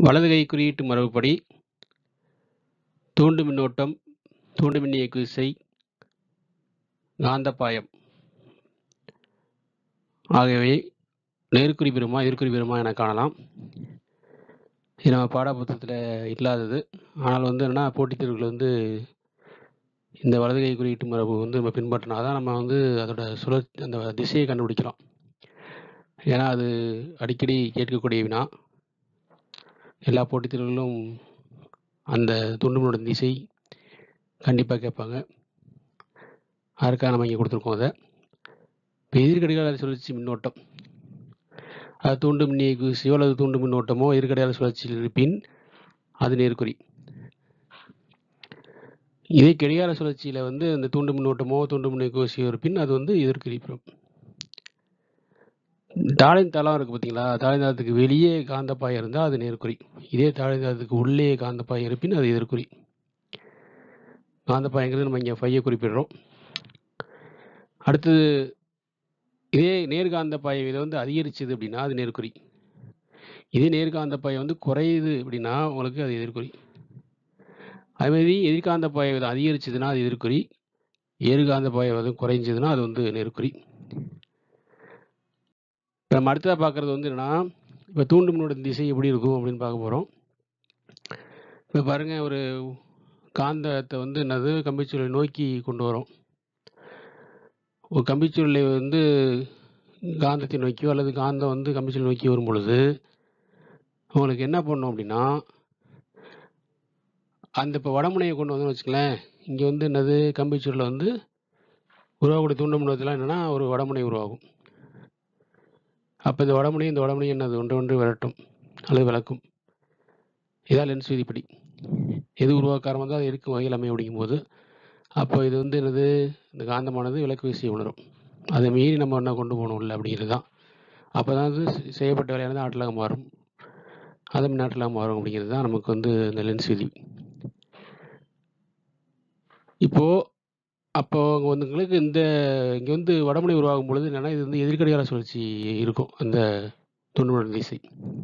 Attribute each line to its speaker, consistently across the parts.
Speaker 1: வலது கை குறியீட்டு மரபுப்படி தூண்டு மின்னோட்டம் தூண்டு மின் இயக்கு விசை காந்தப்பாயம் ஆகியவை நேர்க்குறி பெறுமா எதிர்க்குறி பெறுமா என காணலாம் இது நம்ம பாடப்புத்தகத்தில் இல்லாதது ஆனால் வந்து என்னன்னா போட்டித் தேர்வுகள் வந்து இந்த வலது கை குறியீட்டு மரபு வந்து நம்ம பின்பற்றினா தான் நம்ம வந்து அதோட சுழற் அந்த திசையை கண்டுபிடிக்கலாம் ஏன்னா அது அடிக்கடி கேட்கக்கூடிய வினா எல்லா போட்டித் தேர்வுகளிலும் அந்த துண்டுமனோட திசை கண்டிப்பாக கேட்பாங்க அதற்காக நம்ம இங்கே கொடுத்துருக்கோம் அதை இப்போ எதிர்கடிகார சுழற்சி மின்னோட்டம் அது தூண்டு மின் இயக்கு விசையோ அல்லது தூண்டு மின்னோட்டமோ எதிர்கடிகார சுழற்சியில் இருப்பின் அது நேர்குறி இதே கடிகார சுழற்சியில் வந்து அந்த தூண்டு மின்னோட்டமோ தூண்டு மின் இயக்கு விசையோ இருப்பின் அது வந்து எதிர்குறி பெறும் தாழின் தளம் இருக்குது பார்த்தீங்களா தாழின் தளத்துக்கு வெளியே காந்தப்பாயம் இருந்தால் அது நேர்குறி இதே தாழின் தளத்துக்கு உள்ளே காந்தப்பாயம் இருப்பின் அது எதிர்குறி காந்தப்பாயங்கிறது நம்ம இங்கே ஃபையை குறிப்பிடுறோம் அடுத்தது இதே நேர்காந்த பாயம் இதை வந்து அதிகரிச்சது அப்படின்னா அது நேர்குறி இதே நேர்காந்த பாயம் வந்து குறையுது அப்படின்னா உங்களுக்கு அது எதிர்குறி அதுமாதிரி எதிர்காந்த பாயம் இது அதிகரிச்சதுன்னா அது எதிர்குறி ஏறுகாந்த பாயம் வந்து குறைஞ்சதுன்னா அது வந்து நேர்குறி இப்போ நம்ம அடுத்ததாக பார்க்குறது வந்து என்னன்னா இப்போ தூண்டு மின்னோட திசை எப்படி இருக்கும் அப்படின்னு பார்க்க போகிறோம் இப்போ பாருங்கள் ஒரு காந்தத்தை வந்து என்னது கம்பிச்சுருளை நோக்கி கொண்டு வரோம் ஒரு கம்பிச்சுருளை வந்து காந்தத்தை நோக்கியோ அல்லது காந்தம் வந்து கம்பிச்சுருளை நோக்கி வரும் பொழுது உங்களுக்கு என்ன பண்ணணும் அப்படின்னா அந்த இப்போ வடமுனையை கொண்டு வந்து வச்சுக்கலேன் இங்கே வந்து என்னது கம்பிச்சுருளை வந்து உருவாகக்கூடிய தூண்டு மின்னோட்டத்தில் என்னென்னா ஒரு வடமுனை உருவாகும் அப்போ இந்த வடமுனை இந்த வடமுனை என்னது ஒன்று ஒன்று விரட்டும் அல்லது விளக்கும் இதான் லென்ஸ் விதிப்படி எது உருவாக்காரமாக தான் அது இருக்கும் வகையில் அமைய அப்படிங்கும்போது அப்போ இது வந்து என்னது இந்த காந்தமானது விளக்கு வீசியை உணரும் அதை மீறி நம்ம என்ன கொண்டு போகணும்ல அப்படிங்கிறது தான் அப்போ தான் அது செ- செய்யப்பட்ட வேலையானது ஆற்றலாக மாறும் அது மின்னாற்றலாக மாறும் அப்படிங்கிறது தான் நமக்கு வந்து இந்த லென்ஸ் விதி இப்போது அப்போ அங்கே வந்து உங்களுக்கு இந்த இங்கே வந்து வடமுனை உருவாகும் பொழுது என்னென்னா இது வந்து எதிர்கடிகார சுழற்சி இருக்கும் அந்த துண்டுமுடன் திசை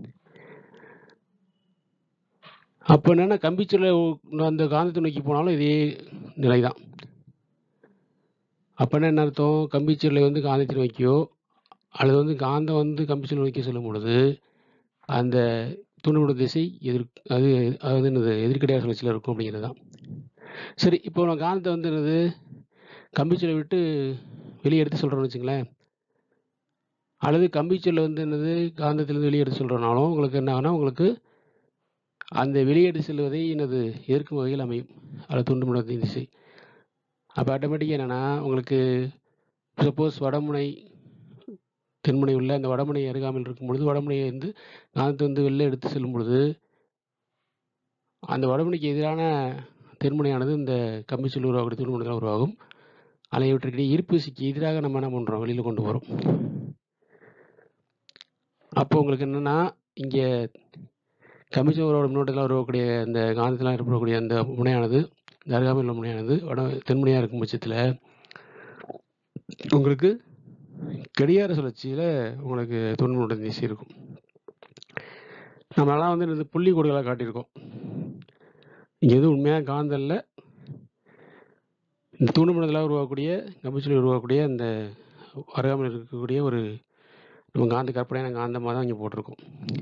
Speaker 1: அப்போ என்னென்னா கம்பிச்சுருளை உ- அந்த காந்தத்தை நோக்கி போனாலும் இதே நிலை தான் அப்போனா என்ன அர்த்தம் கம்பிச்சுருளை வந்து காந்தத்தை நோக்கியோ அல்லது வந்து காந்தம் வந்து கம்பிச்சுருளை நோக்கி செல்லும் பொழுது அந்த துண்டுமுட திசை எதிர் அது அது வந்து என்னது எதிர்கடிகார சுழற்சியில் இருக்கும் அப்படிங்கிறது தான் சரி இப்போ நான் காந்தத்தை வந்து என்னது கம்பிச்சுருளை விட்டு வெளியே எடுத்து சொல்கிறோன்னு வச்சுங்களேன் அல்லது கம்பிச்சுருளை வந்து என்னது காந்தத்திலேருந்து வெளியே எடுத்து சொல்கிறனாலும் உங்களுக்கு என்ன ஆகுனா உங்களுக்கு அந்த வெளியேடு செல்வதை என்னது எதிர்க்கும் வகையில் அமையும் அது துண்டுமுடத்தின் திசை அப்போ ஆட்டோமேட்டிக்காக என்னென்னா உங்களுக்கு சப்போஸ் வடமுனை தென்முனை உள்ள அந்த வடமுனை அருகாமையில் இருக்கும் பொழுது வடமுனையை வந்து காந்தத்தை வந்து வெளில எடுத்து செல்லும் பொழுது அந்த வடமுனைக்கு எதிரான தென்முனையானது இந்த கம்பிச்சொல் உருவாகக்கூடிய துணுமுனைகள் உருவாகும் ஆனால் இவற்றுக்கிடையே ஈர்ப்பு விசைக்கு எதிராக நம்ம என்ன பண்ணுறோம் வெளியில் கொண்டு வரோம் அப்போ உங்களுக்கு என்னென்னா இங்கே கமிஷனரோட முன்னோட்டத்தில் உருவக்கூடிய அந்த காந்தத்தில் ஏற்படக்கூடிய அந்த முனையானது இந்த அருகாமையில் உள்ள முனையானது வட தென்முனையாக இருக்கும் பட்சத்தில் உங்களுக்கு கடிகார சுழற்சியில் உங்களுக்கு தொண்ணூறு திசை இருக்கும் நம்மளாம் வந்து இந்த புள்ளி கோடுகளாக காட்டியிருக்கோம் இங்கே எதுவும் உண்மையாக காந்தம் இல்லை இந்த தூண்டுமுடத்தில் உருவாக்கக்கூடிய கம்பிச்சுளி உருவாக்கக்கூடிய அந்த அருகாமையில் இருக்கக்கூடிய ஒரு நம்ம காந்த கற்பனையான காந்தமாக தான் இங்கே போட்டிருக்கோம்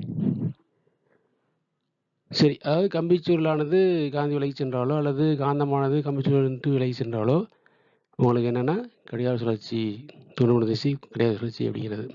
Speaker 1: சரி அதாவது கம்பிச்சுருளானது காந்தி விலகி சென்றாலோ அல்லது காந்தமானது கம்பிச்சுருள் விட்டு விலகி சென்றாலோ உங்களுக்கு என்னென்னா கடிகார சுழற்சி தொண்ணூறு திசை கடிகார சுழற்சி அப்படிங்கிறது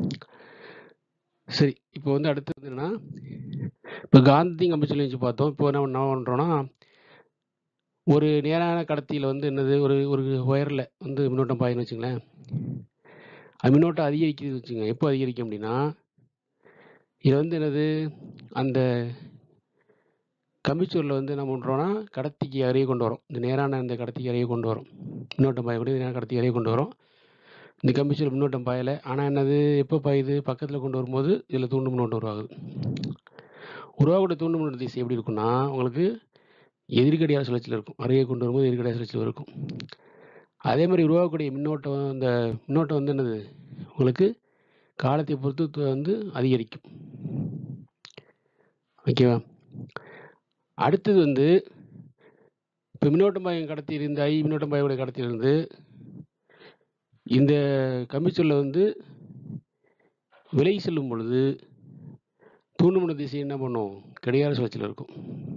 Speaker 1: சரி இப்போ வந்து அடுத்தது என்னன்னா இப்போ காந்தி கம்பிச்சுருளை வச்சு பார்த்தோம் இப்போ என்ன என்ன பண்ணுறோன்னா ஒரு நேரான கடத்தியில் வந்து என்னது ஒரு ஒரு ஒயரில் வந்து மின்னோட்டம் பாயின்னு வச்சுங்களேன் அது மின்னோட்டம் அதிகரிக்குது வச்சுங்க எப்போ அதிகரிக்கும் அப்படின்னா இது வந்து என்னது அந்த கம்பிச்சூரில் வந்து என்ன பண்ணுறோன்னா கடத்திக்கு அருகே கொண்டு வரோம் இந்த நேரான இந்த கடத்திக்கு அருகே கொண்டு வரோம் மின்னோட்டம் பாயக்கூடிய நேரான கடத்திக்கு அருகே கொண்டு வரோம் இந்த கம்பிச்சூர் மின்னோட்டம் பாயலை ஆனால் என்னது எப்போ பாயுது பக்கத்தில் கொண்டு வரும்போது இதில் தூண்டு மின்னோட்டம் உருவாகுது உருவாகக்கூடிய தூண்டு மின்னோட்ட திசை எப்படி இருக்குன்னா உங்களுக்கு எதிர்கடியார சுழற்சியில் இருக்கும் அருகே கொண்டு வரும்போது எதிர்கடியார சுழற்சியில் இருக்கும் அதே மாதிரி உருவாகக்கூடிய மின்னோட்டம் அந்த மின்னோட்டம் வந்து என்னது உங்களுக்கு காலத்தை பொறுத்து து- வந்து அதிகரிக்கும் ஓகேவா அடுத்தது வந்து இப்போ மின்னோட்டம் பாயம் கடத்தி இருந்து ஐ மின்னோட்டம் பாயோட கடத்தி இருந்து இந்த கம்பிச்சொல்ல வந்து விலகி செல்லும் பொழுது தூண்டுமுனை திசை என்ன பண்ணும் கடிகார சுழற்சியில் இருக்கும்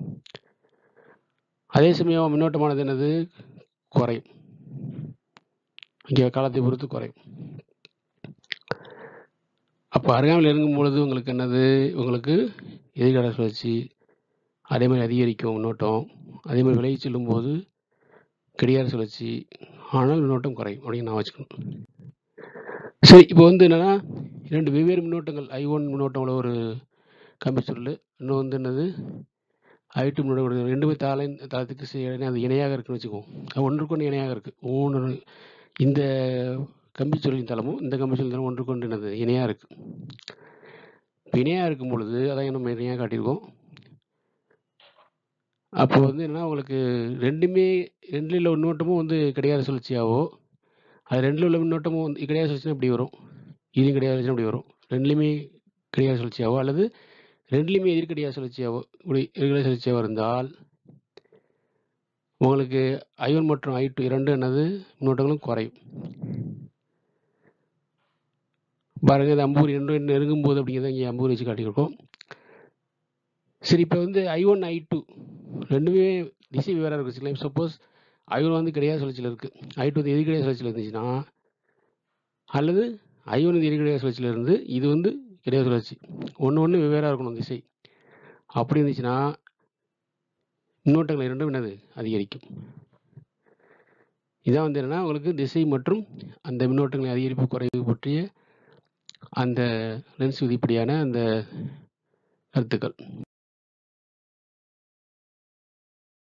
Speaker 1: அதே சமயம் மின்னோட்டமானது என்னது குறையும் இங்கே காலத்தை பொறுத்து குறையும் அப்போ அருகாமையில் இறங்கும் பொழுது உங்களுக்கு என்னது உங்களுக்கு எதிர்கால சுழற்சி அதே மாதிரி அதிகரிக்கும் மின்னோட்டம் அதே மாதிரி விலகி செல்லும் போது கடிகார சுழற்சி ஆனால் மின்னோட்டம் குறையும் அப்படின்னு நான் வச்சுக்கணும் சரி இப்போ வந்து என்னென்னா இரண்டு வெவ்வேறு மின்னோட்டங்கள் ஐ ஒன் மின்னோட்டம் உள்ள ஒரு கம்பி சொல்லு இன்னும் வந்து என்னது ஐ டூ மின்னோட்டம் ரெண்டுமே தாளை தளத்துக்கு சே- அது இணையாக இருக்குன்னு வச்சுக்குவோம் அது ஒன்றுக்கு ஒன்று இணையாக இருக்குது ஒன்று இந்த கம்பி சொல்லின் தளமும் இந்த கம்பி சொல்லின் தளமும் ஒன்றுக்கு ஒன்று என்னது இணையாக இருக்குது இப்போ இணையாக இருக்கும் பொழுது அதான் நம்ம இணையாக காட்டியிருக்கோம் அப்போ வந்து என்ன உங்களுக்கு ரெண்டுமே ரெண்டில் உள்ள மின்னோட்டமும் வந்து கிடையாத சுழற்சியாவோ அது ரெண்டில் உள்ள மின்னோட்டமும் வந்து கிடையாத சுழற்சினா இப்படி வரும் இதுவும் கிடையாத சுழற்சினா இப்படி வரும் ரெண்டுலேயுமே கிடையாத சுழற்சியாவோ அல்லது ரெண்டுலேயுமே எதிர்கடியாத சுழற்சியாவோ இப்படி எதிர்கடியாத சுழற்சியாவோ இருந்தால் உங்களுக்கு ஐ ஒன் மற்றும் ஐ டூ இரண்டும் என்னது மின்னோட்டங்களும் குறையும் பாருங்க இந்த அம்பூர் இரண்டும் நெருங்கும் போது அப்படிங்கிறத இங்கே அம்பூர் வச்சு காட்டியிருக்கோம் சரி இப்போ வந்து ஐ ஒன் ஐ டூ ரெண்டுமே திசை வேறு இருக்குது சப்போஸ் ஐ ஒன் வந்து கிடையாது சுழற்சியில் இருக்குது ஐ டூ வந்து எதிர்கடையாக சுழற்சியில் இருந்துச்சுன்னா அல்லது ஐ ஒன் வந்து எதிர்கடையாக சுழற்சியில் இருந்து இது வந்து கிடையாது சுழற்சி ஒன்று ஒன்று வெவ்வேறாக இருக்கணும் திசை அப்படி இருந்துச்சுன்னா மின்னோட்டங்கள் இரண்டும் என்னது அதிகரிக்கும் இதான் வந்து என்னன்னா உங்களுக்கு திசை மற்றும் அந்த மின்னோட்டங்களின் அதிகரிப்பு குறைவு பற்றிய அந்த லென்ஸ் விதிப்படியான அந்த கருத்துக்கள்